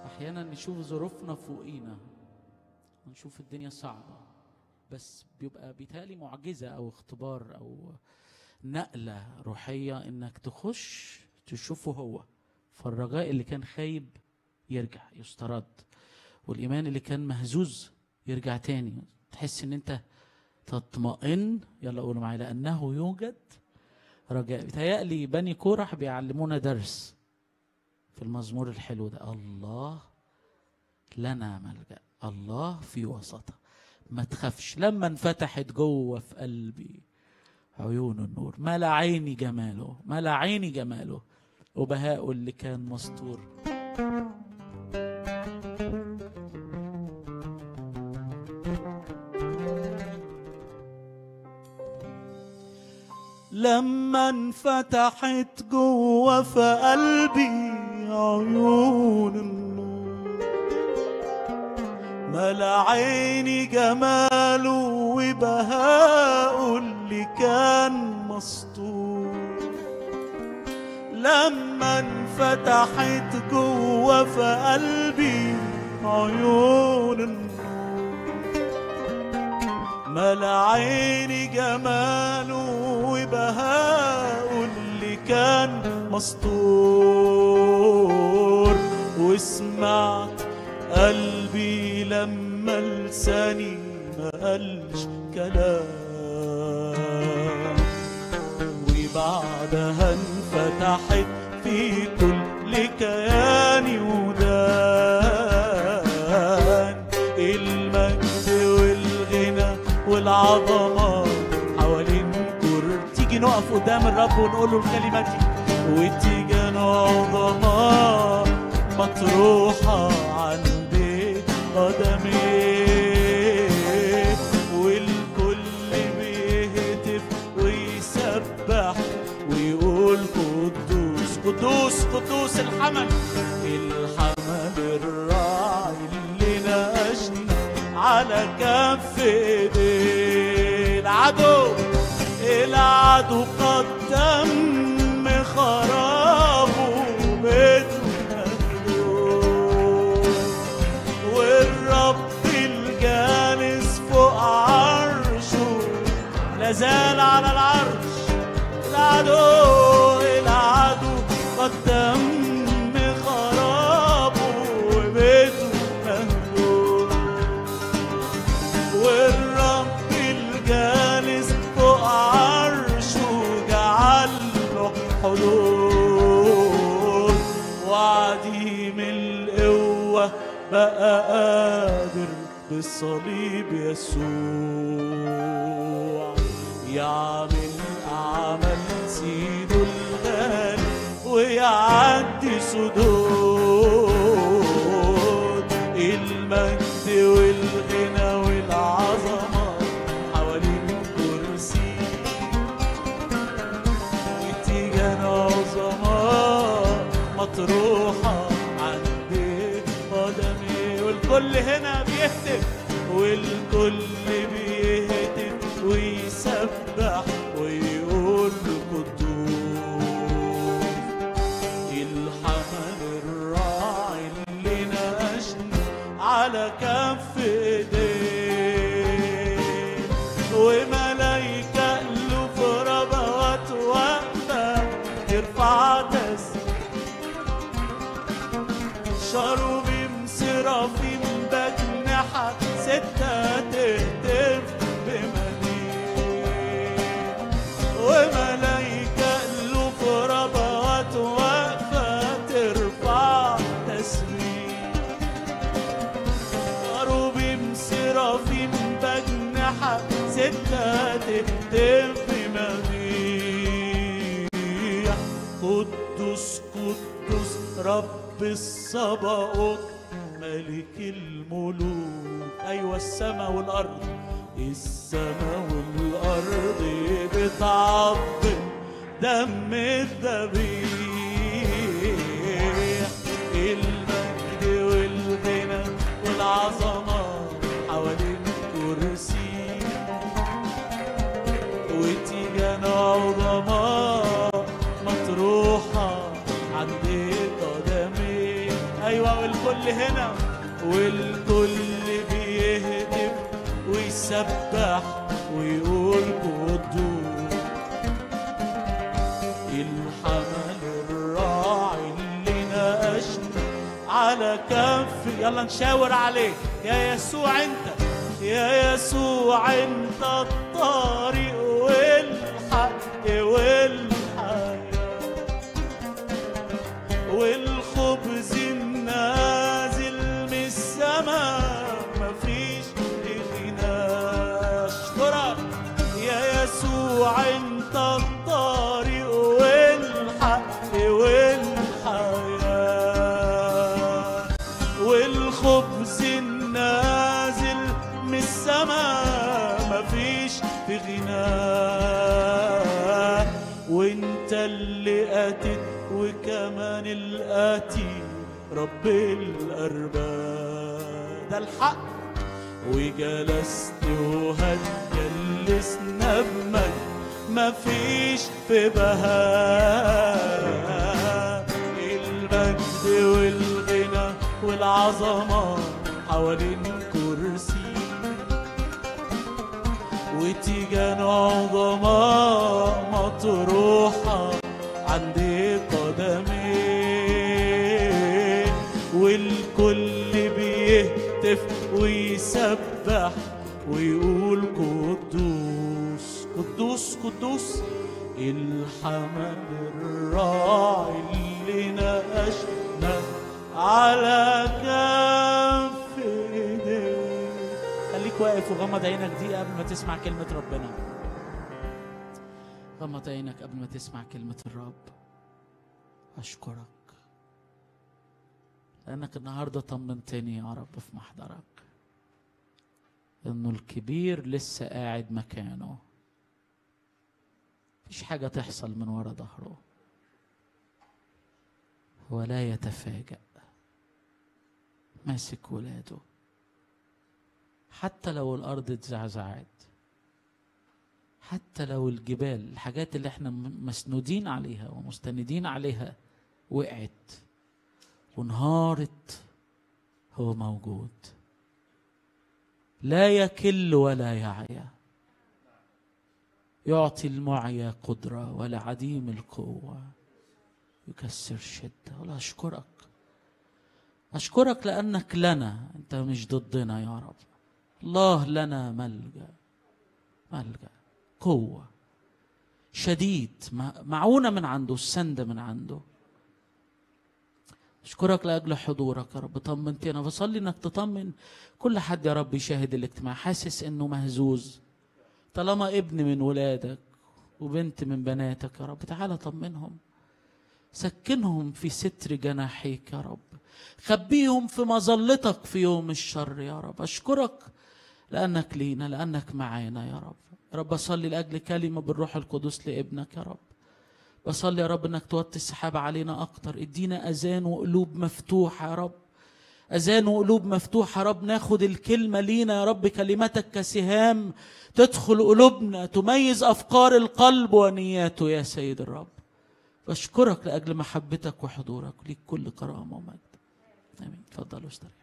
احيانا نشوف ظروفنا فوقينا ونشوف الدنيا صعبه بس بيبقى بيتهيألي معجزه او اختبار او نقله روحيه انك تخش تشوفه هو فالرجاء اللي كان خايب يرجع يسترد والايمان اللي كان مهزوز يرجع تاني تحس ان انت تطمئن يلا قولوا معايا لانه يوجد رجاء بيتهيألي بني كورح بيعلمونا درس في المزمور الحلو ده الله لنا ملجأ الله في وسطها ما تخافش لما انفتحت جوه في قلبي عيون النور ملا عيني جماله ملا عيني جماله وبهاء اللي كان مستور لما انفتحت جوه في قلبي عيون النور ملا عيني جماله وبهاءه اللي كان مسطور لما انفتحت جوه في قلبي عيون النور ملا عيني جماله وبهاءه اللي كان مسطور وسمعت قلبي لما لساني ما قالش كلام وبعدها انفتحت في كل كياني ودان المجد والغنى والعظمة حوالين كر تيجي نقف قدام الرب ونقول له الكلمات دي وتيجي عظمة مطروحة عند قدميه والكل بيهتف ويسبح ويقول قدوس قدوس قدوس الحمل الحمل الراعي اللي ناقشنا على كف ايديه العدو العدو قد تم خرابه بيته مهدوم والرب الجالس فوق عرشه لازال على العرش العدو العدو قد تم خرابه وبيته مهدوم والرب الجالس فوق عرشه جعل له حلول وعديم القوة بقى قادر بالصليب يسوع يعمل أعمال سيده الغالي ويعدي سدود المجد والغنى والعظمة حوالين كرسي وتيجان عظماء مطروحة عند قدمي والكل هنا بيهتف والكل بيهتف ويسبح ويقول قدوس الحمل الراعي اللي ناقشنا على كف ايديه وملايكة ألوف ربوات واقفة ترفع تسبيح شروبيم سرافيم بجنحة ستة تهتف بمديح وملايكة ألوف ربوات واقفة ترفع تسبيح كروبيم سرافيم بجنحة ستة تهتف بمديح قدوس قدوس رب الصباؤوت ملك الملوك أيوة السماء والأرض السماء والأرض بتعظم دم الذبيح المجد والغنى والعظمة حوالين كرسي وتيجان عظماء مطروحة عند قدمي ايوه والكل هنا والكل بيهتف ويسبح ويقول قدوس الحمل الراعي اللي ناقشنا على كف يلا نشاور عليه يا يسوع انت يا يسوع انت الطريق والحق والحياه والخبز النازل من السماء مفيش غنى اشكرك يا يسوع انت الطريق والحق والحياة والخبز النازل من السماء مفيش في غناه وانت اللي اتت وكمان الاتي رب الارباب ده الحق وجلست وهتجلسنا بمجد مفيش في بهاء المجد والغنى والعظمة حوالين كرسي وتيجان عظماء مطروحة عند قدمي والكل بيهتف ويسبح ويقول قدوس قدوس قدوس الحمل الراعي اللي ناقشنا على كف ايديه خليك واقف وغمض عينك دي قبل ما تسمع كلمة ربنا غمض عينك قبل ما تسمع كلمة الرب أشكرك لأنك النهاردة طمنتني يا رب في محضرك إنه الكبير لسه قاعد مكانه مفيش حاجة تحصل من ورا ظهره هو لا يتفاجأ ماسك ولاده حتى لو الأرض اتزعزعت حتى لو الجبال الحاجات اللي احنا م- مسنودين عليها ومستندين عليها وقعت وانهارت هو موجود لا يكل ولا يعيا يعطي المعيا قدرة ولا عديم القوة يكسر شدة ولا أشكرك أشكرك لأنك لنا أنت مش ضدنا يا رب الله لنا ملجأ ملجأ قوة شديد مع- معونة من عنده السند من عنده أشكرك لأجل حضورك يا رب طمنتني أنا بصلي إنك تطمن كل حد يا رب يشاهد الاجتماع حاسس إنه مهزوز طالما ابن من ولادك وبنت من بناتك يا رب تعالى طمنهم سكنهم في ستر جناحيك يا رب خبيهم في مظلتك في يوم الشر يا رب أشكرك لأنك لينا لأنك معانا يا رب يا رب أصلي لأجل كلمة بالروح القدس لابنك يا رب بصلي يا رب انك توطي السحاب علينا اكتر ادينا اذان وقلوب مفتوحه يا رب اذان وقلوب مفتوحه يا رب ناخد الكلمه لينا يا رب كلمتك كسهام تدخل قلوبنا تميز افكار القلب ونياته يا سيد الرب بشكرك لاجل محبتك وحضورك ليك كل كرامه ومجد امين تفضلوا استريحوا